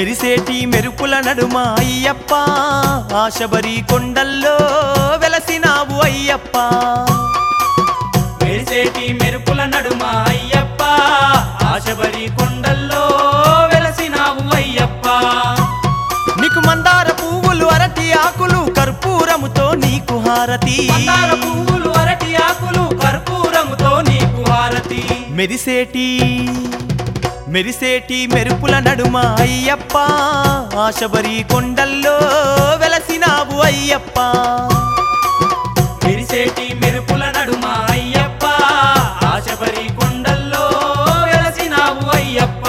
మెరిసేటి మెరుపుల నడుమ అయ్యప్ప ఆశబరి కొండల్లో వెలసినావు అయ్యప్ప మెరిసేటి మెరుపుల నడుమ అయ్యప్ప ఆశబరి కొండల్లో వెలసినావు అయ్యప్ప నీకు మందార పువ్వులు అరటి ఆకులు కర్పూరముతో నీకు హారతి మందార పువ్వులు అరటి ఆకులు కర్పూరముతో నీకు హారతి మెరిసేటి మెరిసేటి మెరుపుల నడుమ అయ్యప్ప ఆశబరి కొండల్లో వెలసినావు అయ్యప్ప మెరిసేటి మెరుపుల నడుమ అయ్యప్ప ఆశబరి కొండల్లో వెలసినావు అయ్యప్ప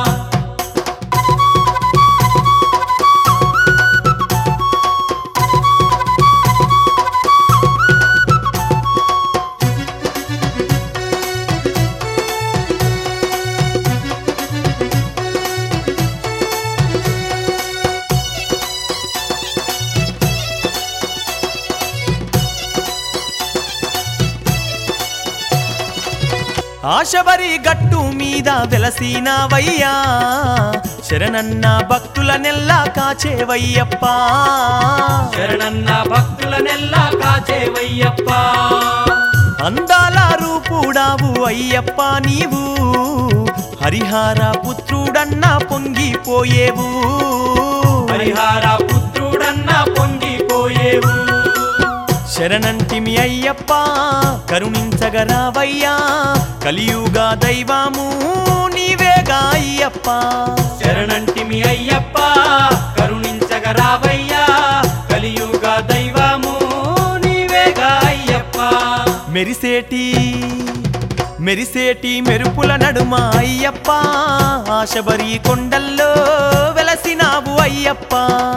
ఆశబరి గట్టు మీద వెలసినావయ్యా శరణన్న భక్తుల నెల్లా కాచేవయ్యప్ప శరణన్న భక్తులనెల్లా కాచేవయ్యప్ప అందాల రూపుడావు అయ్యప్ప నీవు హరిహార పుత్రుడన్న పొంగిపోయేవు పరిహార పుత్రుడన్న పొంగిపోయేవు శరణంటిమి అయ్యప్ప కరుణించగరావయ్యా కలియుగా దైవము నీవేగా అయ్యప్ప శరణంటిమి అయ్యప్ప కరుణించగరావయ్యా కలియుగ దైవము నీవేగా అయ్యప్ప మెరిసేటి మెరిసేటి మెరుపుల నడుమ అయ్యప్ప ఆశబరి కొండల్లో వెలసినావు అయ్యప్ప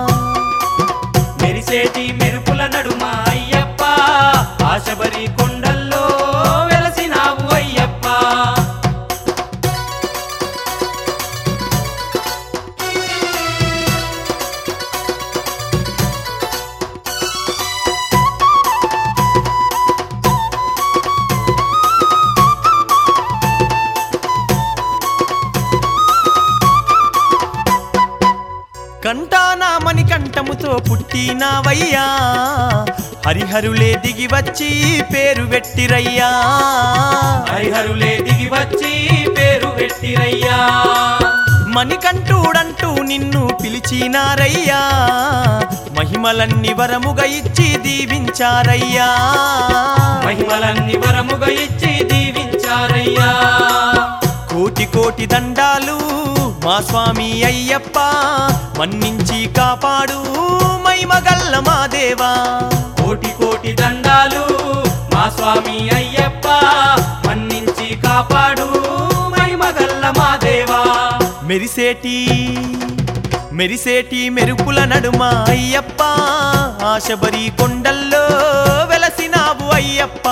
మెరిసేటి మెరుపుల నడుమ అయ్యప్ప ఆశబరి కొండల్లో వెలసినావు అయ్యప్ప కంటానా మణికంఠముతో పుట్టినావయ్యా హరిహరులే దిగి వచ్చి పేరు పెట్టిరయ్యా హరిహరులే దిగి వచ్చి పేరు పెట్టిరయ్యా మణికంఠుడంటూ నిన్ను పిలిచినారయ్యా మహిమలన్ని వరముగా ఇచ్చి దీవించారయ్యా మహిమలన్ని వరముగా ఇచ్చి దీవించారయ్యా కోటి కోటి దండాలు మా స్వామి అయ్యప్ప మన్నించి కాపాడు మైమగల్ల మా దేవా కోటి కోటి దండాలు మా స్వామి అయ్యప్ప మన్నించి కాపాడు మహిమగల్ల మా దేవా మెరిసేటి మెరిసేటి మెరుపుల నడుమ అయ్యప్ప ఆశబరి కొండల్లో వెలసినావు అయ్యప్ప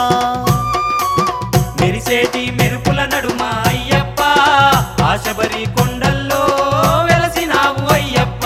మెరిసేటి మెరుపుల నడుమ అయ్యప్ప ఆశబరి కొండల్లో వెలసినావు అయ్యప్ప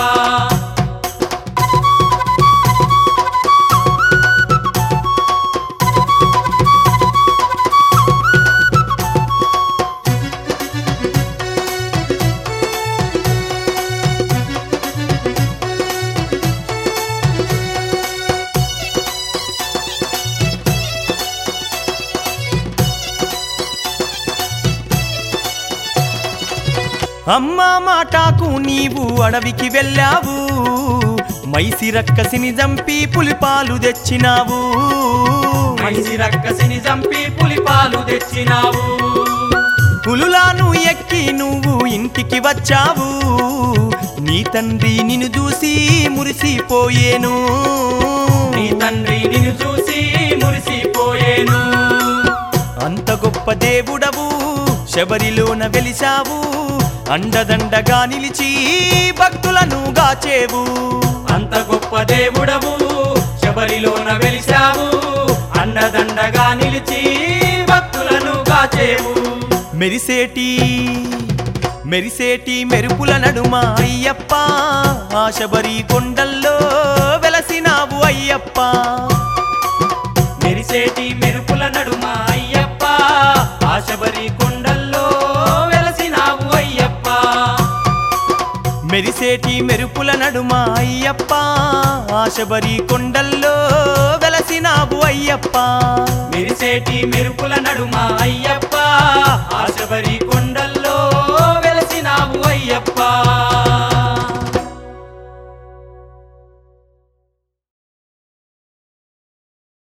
అమ్మా మాటాకు నీవు అడవికి వెళ్ళావు మైసి రక్కసిని చంపి పులిపాలు తెచ్చినావు మనిషి రక్కసిని చంపి పులిపాలు తెచ్చినావు పులులాను ఎక్కి నువ్వు ఇంటికి వచ్చావు నీ తండ్రి నిన్ను చూసి మురిసిపోయేను నీ తండ్రి నిన్ను చూసి మురిసిపోయేను అంత గొప్ప దేవుడవు శబరిలోన వెలిసావు అండదండగా నిలిచి భక్తులను గాచేవు అంత గొప్ప దేవుడవు శబరిలోన వెలిసావు అండదండగా నిలిచి భక్తులను కాచేవు మెరిసేటి మెరిసేటి మెరుపుల నడుమ అయ్యప్ప ఆశబరి కొండల్లో వెలసినావు అయ్యప్ప మెరిసేటి మెరుపుల నడుమ అయ్యప్ప ఆశబరి కొండల్లో వెలసినావు అయ్యప్ప మెరిసేటి మెరుపుల నడుమ అయ్యప్ప ఆశబరి కొండల్లో వెలసినావు అయ్యప్ప మెరిసేటి మెరుపుల నడుమ అయ్యప్ప ఆశబరి కొండల్లో